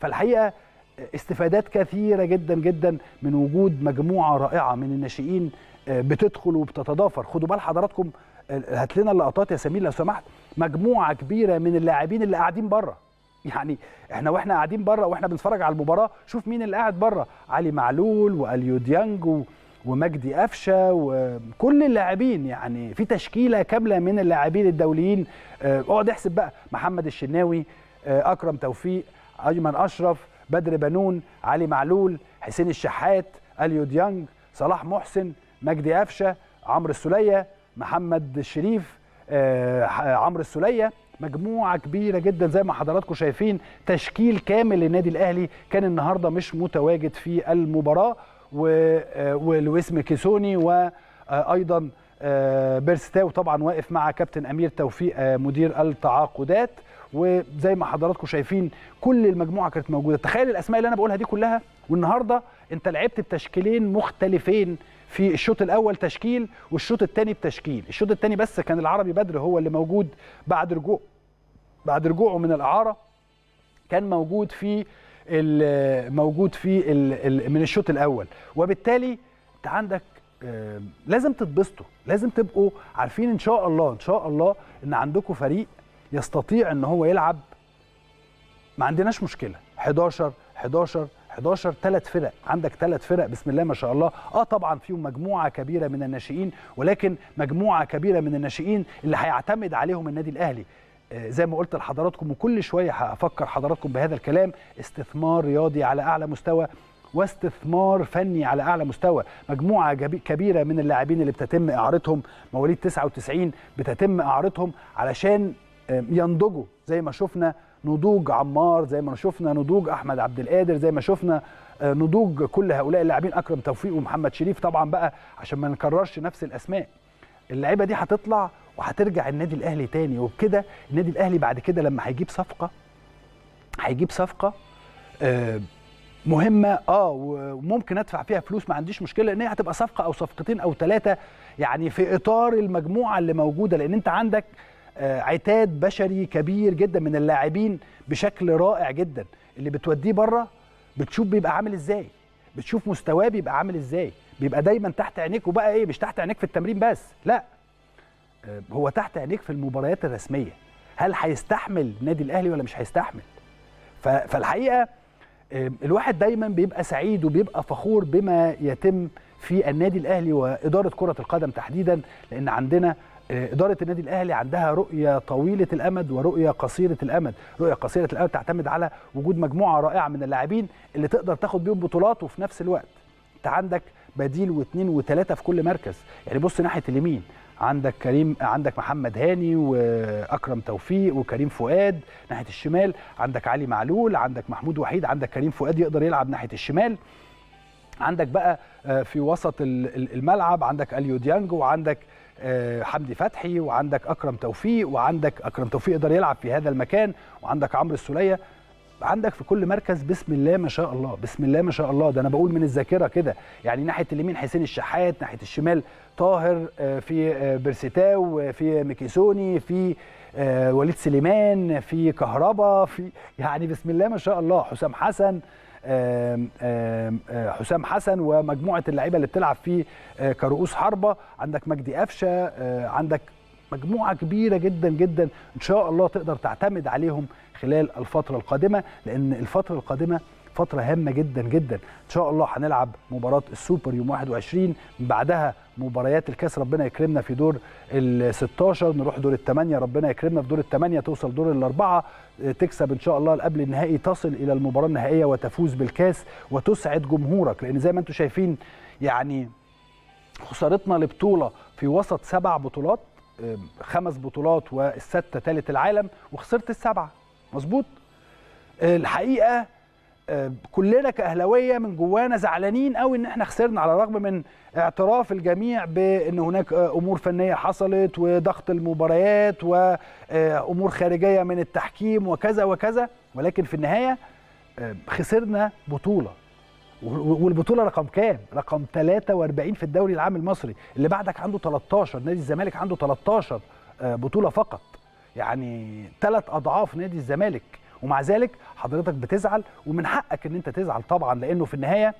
فالحقيقه استفادات كثيره جدا جدا من وجود مجموعه رائعه من الناشئين بتدخل وبتتضافر خدوا بال حضراتكم هات لنا اللقطات يا سمير لو سمحت مجموعه كبيره من اللاعبين اللي قاعدين بره يعني احنا واحنا قاعدين بره واحنا بنتفرج على المباراه شوف مين اللي قاعد بره علي معلول واليو ديانج ومجدي قفشه وكل اللاعبين يعني في تشكيله كامله من اللاعبين الدوليين اقعد احسب بقى محمد الشناوي اكرم توفيق ايمن اشرف بدر بنون علي معلول حسين الشحات اليو ديانج صلاح محسن مجدي قفشه عمرو السوليه محمد الشريف عمرو السوليه مجموعه كبيره جدا زي ما حضراتكم شايفين تشكيل كامل للنادي الاهلي كان النهارده مش متواجد في المباراه ولويس ميكيسوني وايضا بيرستاو طبعا واقف مع كابتن امير توفيق مدير التعاقدات وزي ما حضراتكم شايفين كل المجموعه كانت موجوده تخيل الاسماء اللي انا بقولها دي كلها والنهارده انت لعبت بتشكيلين مختلفين في الشوط الاول تشكيل والشوط الثاني بتشكيل الشوط الثاني بس كان العربي بدر هو اللي موجود بعد رجوع بعد رجوعه من الاعاره كان موجود في موجود في ال من الشوط الاول وبالتالي انت عندك لازم تتبسطوا لازم تبقوا عارفين ان شاء الله ان شاء الله ان عندكم فريق يستطيع ان هو يلعب ما عندناش مشكله 11 11 11 ثلاث فرق عندك ثلاث فرق بسم الله ما شاء الله اه طبعا فيهم مجموعه كبيره من الناشئين ولكن مجموعه كبيره من الناشئين اللي هيعتمد عليهم النادي الاهلي آه زي ما قلت لحضراتكم وكل شويه هفكر حضراتكم بهذا الكلام استثمار رياضي على اعلى مستوى واستثمار فني على اعلى مستوى مجموعه كبيره من اللاعبين اللي بتتم اعارتهم مواليد 99 بتتم اعارتهم علشان ينضجوا زي ما شفنا نضوج عمار زي ما شفنا نضوج احمد عبد القادر زي ما شفنا نضوج كل هؤلاء اللاعبين اكرم توفيق ومحمد شريف طبعا بقى عشان ما نكررش نفس الاسماء اللعيبه دي هتطلع وهترجع النادي الاهلي تاني وبكده النادي الاهلي بعد كده لما هيجيب صفقه هيجيب صفقه مهمه اه وممكن ادفع فيها فلوس ما عنديش مشكله ان هي هتبقى صفقه او صفقتين او ثلاثه يعني في اطار المجموعه اللي موجوده لان انت عندك عتاد بشري كبير جدا من اللاعبين بشكل رائع جدا اللي بتوديه بره بتشوف بيبقى عامل ازاي بتشوف مستواه بيبقى عامل ازاي بيبقى دايما تحت عينيك وبقى ايه مش تحت عينيك في التمرين بس لا هو تحت عينيك في المباريات الرسميه هل هيستحمل النادي الاهلي ولا مش هيستحمل فالحقيقه الواحد دايما بيبقى سعيد وبيبقى فخور بما يتم في النادي الاهلي واداره كره القدم تحديدا لان عندنا إدارة النادي الأهلي عندها رؤية طويلة الأمد ورؤية قصيرة الأمد، رؤية قصيرة الأمد تعتمد على وجود مجموعة رائعة من اللاعبين اللي تقدر تاخد بيهم بطولات وفي نفس الوقت أنت عندك بديل واثنين وثلاثة في كل مركز، يعني بص ناحية اليمين عندك كريم عندك محمد هاني واكرم توفيق وكريم فؤاد ناحيه الشمال عندك علي معلول عندك محمود وحيد عندك كريم فؤاد يقدر يلعب ناحيه الشمال عندك بقى في وسط الملعب عندك اليو ديانج وعندك حمدي فتحي وعندك اكرم توفيق وعندك اكرم توفيق يقدر يلعب في هذا المكان وعندك عمرو السوليه عندك في كل مركز بسم الله ما شاء الله بسم الله ما شاء الله ده انا بقول من الذاكره كده يعني ناحيه اليمين حسين الشحات ناحيه الشمال طاهر في بيرسيتاو في ميكيسوني في وليد سليمان في كهربا في يعني بسم الله ما شاء الله حسام حسن آم آم حسام حسن ومجموعه اللعيبه اللي بتلعب في كرؤوس حربه عندك مجدي قفشه عندك مجموعه كبيره جدا جدا ان شاء الله تقدر تعتمد عليهم خلال الفتره القادمه لان الفتره القادمه فترة هامة جدا جدا إن شاء الله هنلعب مباراة السوبر يوم 21 من بعدها مباريات الكاس ربنا يكرمنا في دور ال 16 نروح دور الثمانية ربنا يكرمنا في دور الثمانية توصل دور الأربعة تكسب إن شاء الله قبل النهائي تصل إلى المباراة النهائية وتفوز بالكاس وتسعد جمهورك لأن زي ما أنتم شايفين يعني خسارتنا لبطولة في وسط سبع بطولات خمس بطولات والستة ثالث العالم وخسرت السبعة مظبوط الحقيقة كلنا كاهلاويه من جوانا زعلانين قوي ان احنا خسرنا على الرغم من اعتراف الجميع بان هناك امور فنيه حصلت وضغط المباريات وامور خارجيه من التحكيم وكذا وكذا ولكن في النهايه خسرنا بطوله والبطوله رقم كام؟ رقم 43 في الدوري العام المصري اللي بعدك عنده 13 نادي الزمالك عنده 13 بطوله فقط يعني ثلاث اضعاف نادي الزمالك ومع ذلك حضرتك بتزعل ومن حقك ان انت تزعل طبعا لانه في النهايه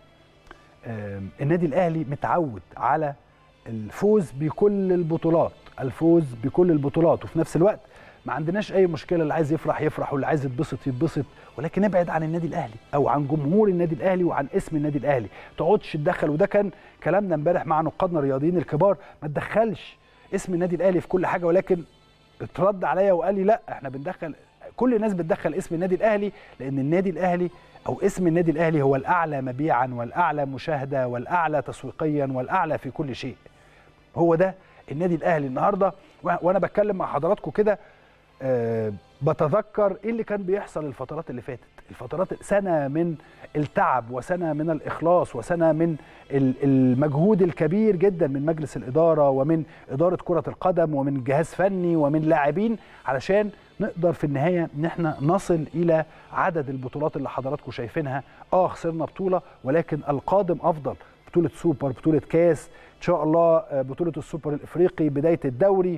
آم، النادي الاهلي متعود على الفوز بكل البطولات الفوز بكل البطولات وفي نفس الوقت ما عندناش اي مشكله اللي عايز يفرح يفرح واللي عايز يتبسط يتبسط ولكن ابعد عن النادي الاهلي او عن جمهور النادي الاهلي وعن اسم النادي الاهلي تقعدش تدخل وده كان كلامنا امبارح مع نقادنا الرياضيين الكبار ما تدخلش اسم النادي الاهلي في كل حاجه ولكن اترد عليا وقال لي لا احنا بندخل كل الناس بتدخل اسم النادي الاهلي لان النادي الاهلي او اسم النادي الاهلي هو الاعلى مبيعا والاعلى مشاهده والاعلى تسويقيا والاعلى في كل شيء هو ده النادي الاهلي النهارده وأ- وانا بتكلم مع حضراتكم كده آه، بتذكر ايه اللي كان بيحصل الفترات اللي فاتت الفترات سنه من التعب وسنه من الاخلاص وسنه من ال- المجهود الكبير جدا من مجلس الاداره ومن اداره كره القدم ومن جهاز فني ومن لاعبين علشان نقدر في النهايه ان احنا نصل الى عدد البطولات اللي حضراتكم شايفينها اه خسرنا بطوله ولكن القادم افضل بطوله سوبر بطوله كاس ان شاء الله آه، بطوله السوبر الافريقي بدايه الدوري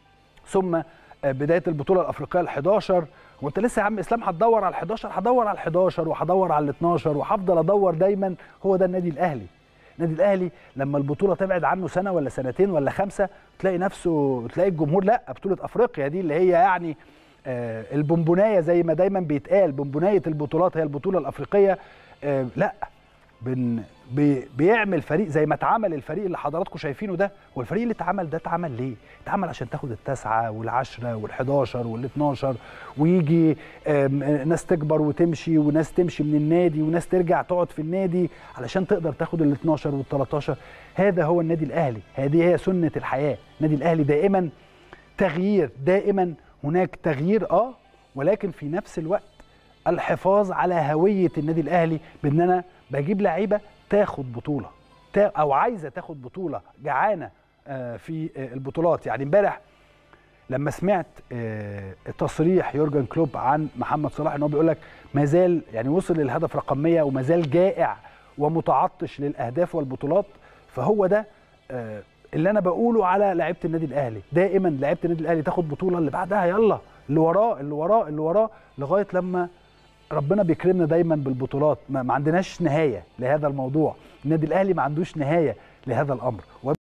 ثم آه، بدايه البطوله الافريقيه ال11 وانت لسه يا عم اسلام هتدور على ال11 هدور على ال11 وهدور على ال12 وهفضل ادور دايما هو ده النادي الاهلي النادي الاهلي لما البطوله تبعد عنه سنه ولا سنتين ولا خمسه تلاقي نفسه تلاقي الجمهور لا بطوله افريقيا دي اللي هي يعني آه، البونبونايه زي ما دايما بيتقال بونبونايه البطولات هي البطوله الافريقيه آه، لا بن بي بيعمل فريق زي ما اتعمل الفريق اللي حضراتكم شايفينه ده والفريق اللي اتعمل ده اتعمل ليه؟ اتعمل عشان تاخد التاسعه والعشره وال11 وال12 ويجي آم، ناس تكبر وتمشي وناس تمشي من النادي وناس ترجع تقعد في النادي علشان تقدر تاخد ال12 وال13 هذا هو النادي الاهلي هذه هي سنه الحياه النادي الاهلي دائما تغيير دائما هناك تغيير اه ولكن في نفس الوقت الحفاظ على هويه النادي الاهلي بان انا بجيب لعيبه تاخد بطوله تا او عايزه تاخد بطوله جعانه آه، في آه، البطولات يعني امبارح لما سمعت آه، تصريح يورجن كلوب عن محمد صلاح ان هو بيقول لك ما زال يعني وصل للهدف رقم 100 وما زال جائع ومتعطش للاهداف والبطولات فهو ده آه، اللي انا بقوله على لعيبه النادي الاهلي دائما لعيبه النادي الاهلي تاخد بطوله اللي بعدها يلا اللي وراه اللي وراه اللي وراه لغايه لما ربنا بيكرمنا دايما بالبطولات ما ما عندناش نهايه لهذا الموضوع النادي الاهلي ما عندوش نهايه لهذا الامر